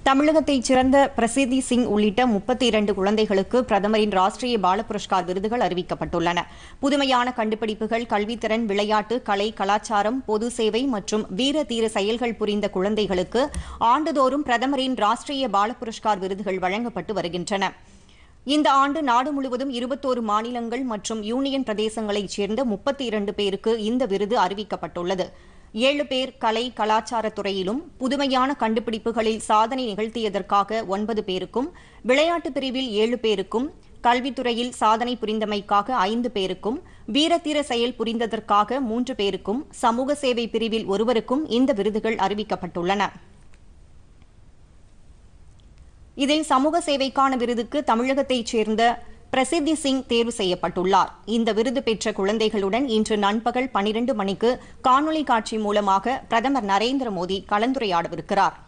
தமிழகத்தைச் சிறந்த பிரசித்தி சிங் உள்ளிட்ட முப்பத்தி இரண்டு குழந்தைகளுக்கு பிரதமரின் ராஷ்டிரிய பால புரஸ்கார் விருதுகள் அறிவிக்கப்பட்டுள்ளன புதுமையான கண்டுபிடிப்புகள் கல்வித்திறன் விளையாட்டு கலை கலாச்சாரம் பொது சேவை மற்றும் வீர தீர செயல்கள் புரிந்த குழந்தைகளுக்கு ஆண்டுதோறும் பிரதமரின் ராஷ்டிரிய பால புரஸ்கார் விருதுகள் வழங்கப்பட்டு வருகின்றன இந்த ஆண்டு நாடு முழுவதும் இருபத்தோரு மாநிலங்கள் மற்றும் யூனியன் பிரதேசங்களைச் சேர்ந்த முப்பத்தி இரண்டு பேருக்கு இந்த விருது அறிவிக்கப்பட்டுள்ளது ஏழு பேர் கலை கலாச்சார துறையிலும் புதுமையான கண்டுபிடிப்புகளில் சாதனை நிகழ்த்தியதற்காக ஒன்பது பேருக்கும் விளையாட்டு பிரிவில் ஏழு பேருக்கும் கல்வித்துறையில் சாதனை புரிந்தமைக்காக ஐந்து பேருக்கும் வீரத்தீர செயல் புரிந்ததற்காக மூன்று பேருக்கும் சமூக சேவை பிரிவில் ஒருவருக்கும் இந்த விருதுகள் அறிவிக்கப்பட்டுள்ளன இதில் சமூக சேவைக்கான விருதுக்கு தமிழகத்தைச் சேர்ந்த பிரசித்தி சிங் தேர்வு செய்யப்பட்டுள்ளார் இந்த விருது பெற்ற குழந்தைகளுடன் இன்று நண்பகல் பனிரண்டு மணிக்கு காணொலி காட்சி மூலமாக பிரதமர் நரேந்திர மோடி கலந்துரையாடவிருக்கிறார்